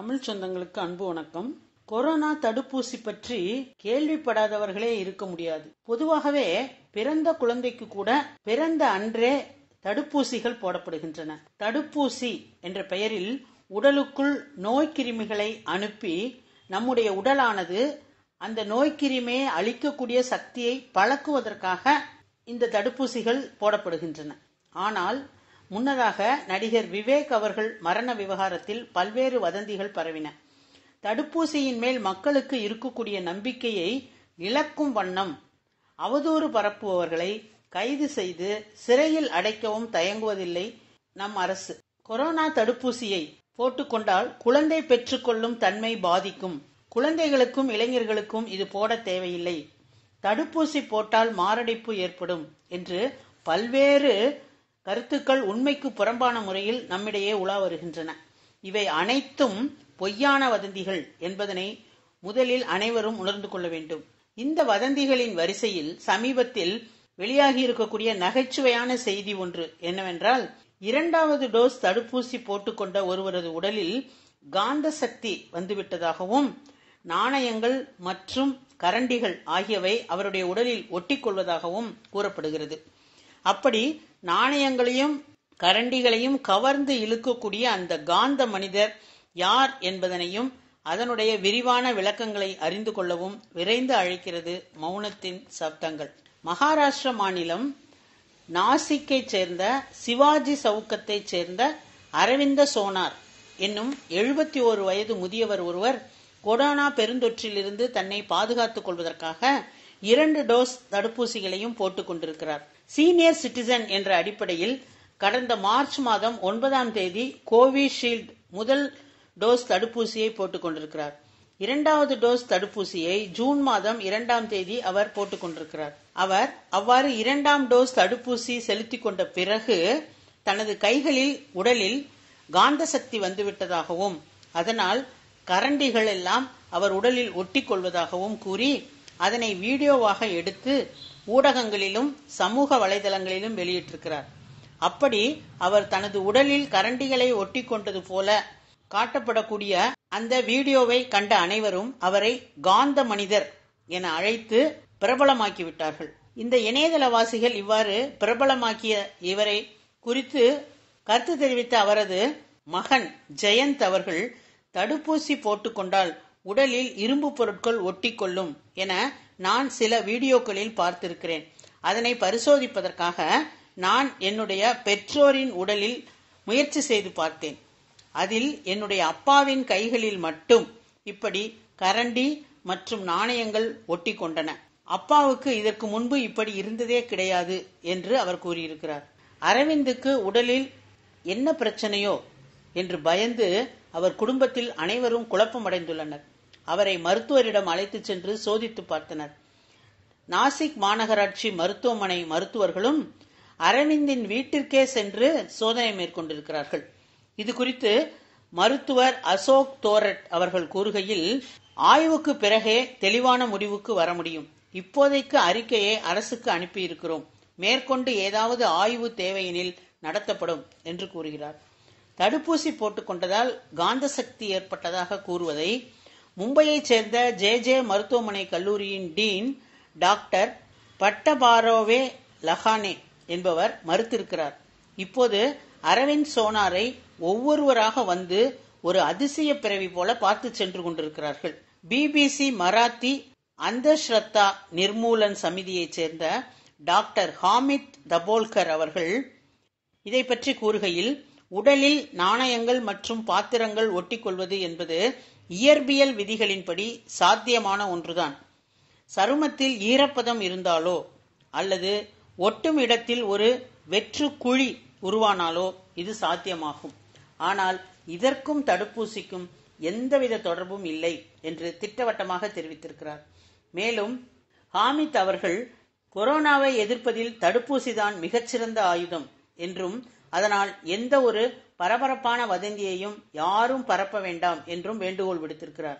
தமிழ் சொந்தங்களுக்கு அன்பு வணக்கம் கொரோனா தடுப்பூசி பற்றி கேள்விப்படாதவர்களே இருக்க முடியாது பொதுவாகவே பிறந்த குழந்தைக்கு கூட பிறந்த அன்றே தடுப்பூசிகள் போடப்படுகின்றன தடுப்பூசி என்ற பெயரில் உடலுக்குள் நோய்க்கிருமிகளை அனுப்பி நம்முடைய உடலானது அந்த நோய்க்கிருமியை அழிக்கக்கூடிய சக்தியை பழக்குவதற்காக இந்த தடுப்பூசிகள் போடப்படுகின்றன ஆனால் முன்னதாக நடிகர் விவேக் அவர்கள் மரண விவகாரத்தில் பல்வேறு வதந்திகள் பரவின தடுப்பூசியின் மேல் மக்களுக்கு இருக்கக்கூடிய நம்பிக்கையை இழக்கும் வண்ணம் அவதூறு பரப்புபவர்களை கைது செய்து சிறையில் அடைக்கவும் தயங்குவதில்லை நம் அரசு கொரோனா தடுப்பூசியை போட்டுக்கொண்டால் குழந்தை பெற்றுக்கொள்ளும் தன்மை பாதிக்கும் குழந்தைகளுக்கும் இளைஞர்களுக்கும் இது போட தேவையில்லை தடுப்பூசி போட்டால் மாரடைப்பு ஏற்படும் என்று பல்வேறு கருத்துக்கள் உண்மைக்கு புறம்பான முறையில் நம்மிடையே உலா வருகின்றன இவை அனைத்தும் பொய்யான வதந்திகள் என்பதனை முதலில் அனைவரும் உணர்ந்து கொள்ள வேண்டும் இந்த வதந்திகளின் வரிசையில் சமீபத்தில் வெளியாகி இருக்கக்கூடிய நகைச்சுவையான செய்தி ஒன்று என்னவென்றால் இரண்டாவது டோஸ் தடுப்பூசி போட்டுக்கொண்ட ஒருவரது உடலில் காந்த சக்தி வந்துவிட்டதாகவும் நாணயங்கள் மற்றும் கரண்டிகள் ஆகியவை அவருடைய உடலில் ஒட்டிக்கொள்வதாகவும் கூறப்படுகிறது அப்படி நாணயங்களையும் கரண்டிகளையும் கவர்ந்து இழுக்கக்கூடிய அந்த காந்த மனிதர் யார் என்பதனையும் அதனுடைய விரிவான விளக்கங்களை அறிந்து கொள்ளவும் விரைந்து அழைக்கிறது மௌனத்தின் சப்தங்கள் மகாராஷ்டிர மாநிலம் நாசிக்கை சேர்ந்த சிவாஜி சவுக்கத்தை சேர்ந்த அரவிந்த சோனார் என்னும் எழுபத்தி ஓரு வயது முதியவர் ஒருவர் கொரோனா பெருந்தொற்றிலிருந்து தன்னை பாதுகாத்துக் கொள்வதற்காக இரண்டு டோஸ் தடுப்பூசிகளையும் போட்டுக் கொண்டிருக்கிறார் சீனியர் சிட்டிசன் என்ற அடிப்படையில் கடந்த மார்ச் மாதம் ஒன்பதாம் தேதி கோவிஷீல்டு முதல் டோஸ் தடுப்பூசியை போட்டுக் கொண்டிருக்கிறார் இரண்டாவது டோஸ் தடுப்பூசியை ஜூன் மாதம் இரண்டாம் தேதி அவர் போட்டுக் கொண்டிருக்கிறார் அவர் அவ்வாறு இரண்டாம் டோஸ் தடுப்பூசி செலுத்திக் கொண்ட பிறகு தனது கைகளில் உடலில் காந்த சக்தி வந்துவிட்டதாகவும் அதனால் கரண்டிகள் எல்லாம் அவர் உடலில் ஒட்டிக் கொள்வதாகவும் கூறி அதனை வீடியோவாக எடுத்து ஊடகங்களிலும் சமூக வலைதளங்களிலும் வெளியிட்டிருக்கிறார் அப்படி அவர் தனது உடலில் கரண்டிகளை ஒட்டி கொண்டது போல காட்டப்படக்கூடிய அந்த வீடியோவை கண்ட அனைவரும் அவரை காந்த மனிதர் என அழைத்து பிரபலமாக்கி விட்டார்கள் இந்த இணையதளவாசிகள் இவ்வாறு பிரபலமாக்கிய இவரை குறித்து கருத்து தெரிவித்த அவரது மகன் ஜெயந்த் அவர்கள் தடுப்பூசி போட்டுக்கொண்டால் உடலில் இரும்பு பொருட்கள் ஒட்டிக்கொள்ளும் என நான் சில வீடியோக்களில் பார்த்திருக்கிறேன் அதனை பரிசோதிப்பதற்காக நான் என்னுடைய பெற்றோரின் உடலில் முயற்சி செய்து பார்த்தேன் அதில் என்னுடைய அப்பாவின் கைகளில் மட்டும் இப்படி கரண்டி மற்றும் நாணயங்கள் ஒட்டி கொண்டன அப்பாவுக்கு இதற்கு முன்பு இப்படி இருந்ததே கிடையாது என்று அவர் கூறியிருக்கிறார் அரவிந்துக்கு உடலில் என்ன பிரச்சனையோ என்று பயந்து அவர் குடும்பத்தில் அனைவரும் குழப்பமடைந்துள்ளனர் அவரை மருத்துவரிடம் அழைத்து சென்று சோதித்து பார்த்தனர் நாசிக் மாநகராட்சி மருத்துவமனை மருத்துவர்களும் அரவிந்தின் வீட்டிற்கே சென்று சோதனை மேற்கொண்டிருக்கிறார்கள் இது குறித்து மருத்துவர் அசோக் தோரட் அவர்கள் கூறுகையில் ஆய்வுக்கு பிறகே தெளிவான முடிவுக்கு வர முடியும் இப்போதைக்கு அறிக்கையை அரசுக்கு அனுப்பியிருக்கிறோம் மேற்கொண்டு ஏதாவது ஆய்வு தேவையெனில் நடத்தப்படும் என்று கூறுகிறார் தடுப்பூசி போட்டுக்கொண்டதால் காந்த சக்தி ஏற்பட்டதாக கூறுவதை மும்பையைச் சேர்ந்த ஜே ஜே மருத்துவமனை கல்லூரியின் டீன் டாக்டர் பட்டபாரோவே லஹானே என்பவர் மறுத்திருக்கிறார் இப்போது அரவிந்த் சோனாரை ஒவ்வொருவராக வந்து ஒரு அதிசய பிறவி போல பார்த்து சென்று கொண்டிருக்கிறார்கள் பிபிசி மராத்தி அந்தஸ்ரத்தா நிர்மூலன் சமிதியைச் சேர்ந்த டாக்டர் ஹாமித் தபோல்கர் அவர்கள் இதை பற்றி கூறுகையில் உடலில் நாணயங்கள் மற்றும் பாத்திரங்கள் ஒட்டிக்கொள்வது என்பது இயற்பியல் விதிகளின்படி சாத்தியமான ஒன்றுதான் சருமத்தில் ஈரப்பதம் இருந்தாலோ அல்லது ஒட்டும் இடத்தில் ஒரு வெற்று குழி உருவானாலோ இது சாத்தியமாகும் ஆனால் இதற்கும் தடுப்பூசிக்கும் எந்தவித தொடர்பும் இல்லை என்று திட்டவட்டமாக தெரிவித்திருக்கிறார் மேலும் ஹாமித் அவர்கள் கொரோனாவை எதிர்ப்பதில் தடுப்பூசிதான் மிகச்சிறந்த ஆயுதம் என்றும் அதனால் எந்த ஒரு பரபரப்பான வதந்தியையும் யாரும் பரப்ப வேண்டாம் என்றும் வேண்டுகோள் விடுத்திருக்கிறார்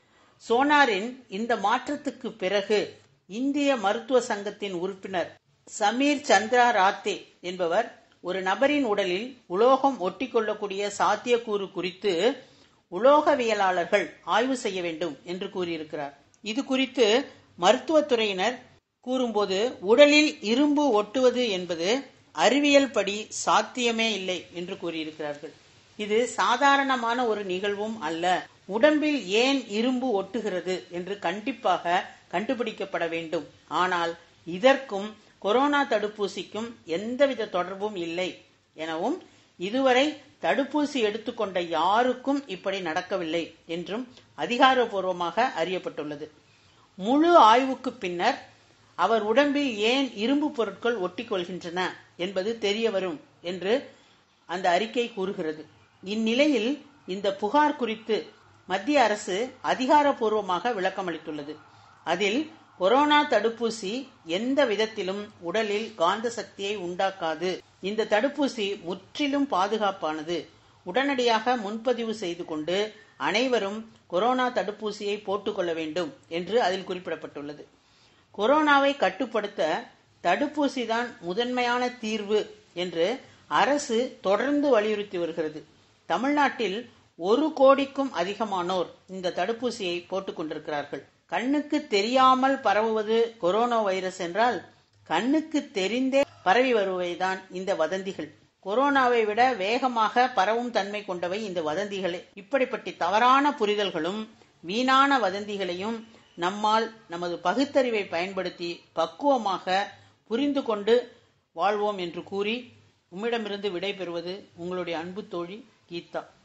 சோனாரின் இந்த மாற்றத்துக்கு பிறகு இந்திய மருத்துவ சங்கத்தின் உறுப்பினர் சமீர் சந்திரா ராத்தே என்பவர் ஒரு நபரின் உடலில் உலோகம் ஒட்டிக்கொள்ளக்கூடிய சாத்தியக்கூறு குறித்து உலோகவியலாளர்கள் ஆய்வு செய்ய வேண்டும் என்று கூறியிருக்கிறார் இது குறித்து மருத்துவத்துறையினர் கூறும்போது உடலில் இரும்பு ஒட்டுவது என்பது அறிவியல் படி சாத்தியமே இல்லை என்று கூறியிருக்கிறார்கள் இது சாதாரணமான ஒரு நிகழ்வும் அல்ல உடம்பில் ஏன் இரும்பு ஒட்டுகிறது என்று கண்டிப்பாக கண்டுபிடிக்கப்பட வேண்டும் ஆனால் இதற்கும் கொரோனா தடுப்பூசிக்கும் எந்தவித தொடர்பும் இல்லை எனவும் இதுவரை தடுப்பூசி எடுத்துக்கொண்ட யாருக்கும் இப்படி நடக்கவில்லை என்றும் அதிகாரப்பூர்வமாக அறியப்பட்டுள்ளது முழு ஆய்வுக்கு பின்னர் அவர் உடம்பில் ஏன் இரும்பு பொருட்கள் ஒட்டிக்கொள்கின்றன என்பது தெரிய வரும் என்று அந்த அறிக்கை கூறுகிறது இந்நிலையில் இந்த புகார் குறித்து மத்திய அரசு அதிகாரப்பூர்வமாக விளக்கமளித்துள்ளது அதில் கொரோனா தடுப்பூசி எந்த விதத்திலும் உடலில் காந்த சக்தியை உண்டாக்காது இந்த தடுப்பூசி முற்றிலும் பாதுகாப்பானது உடனடியாக முன்பதிவு செய்து கொண்டு அனைவரும் கொரோனா தடுப்பூசியை போட்டுக்கொள்ள வேண்டும் என்று அதில் குறிப்பிடப்பட்டுள்ளது கொரோனாவை கட்டுப்படுத்த தடுப்பூசி தான் முதன்மையான தீர்வு என்று அரசு தொடர்ந்து வலியுறுத்தி வருகிறது தமிழ்நாட்டில் ஒரு கோடிக்கும் அதிகமானோர் இந்த தடுப்பூசியை போட்டுக் கொண்டிருக்கிறார்கள் கண்ணுக்கு தெரியாமல் பரவுவது கொரோனா வைரஸ் என்றால் கண்ணுக்கு தெரிந்தே பரவி வருவைதான் இந்த வதந்திகள் கொரோனாவை விட வேகமாக பரவும் தன்மை கொண்டவை இந்த வதந்திகளே இப்படிப்பட்ட தவறான புரிதல்களும் வீணான வதந்திகளையும் நம்மால் நமது பகுத்தறிவை பயன்படுத்தி பக்குவமாக புரிந்து கொண்டு வாழ்வோம் என்று கூறி உம்மிடமிருந்து விடைபெறுவது உங்களுடைய அன்பு தோழி கீதா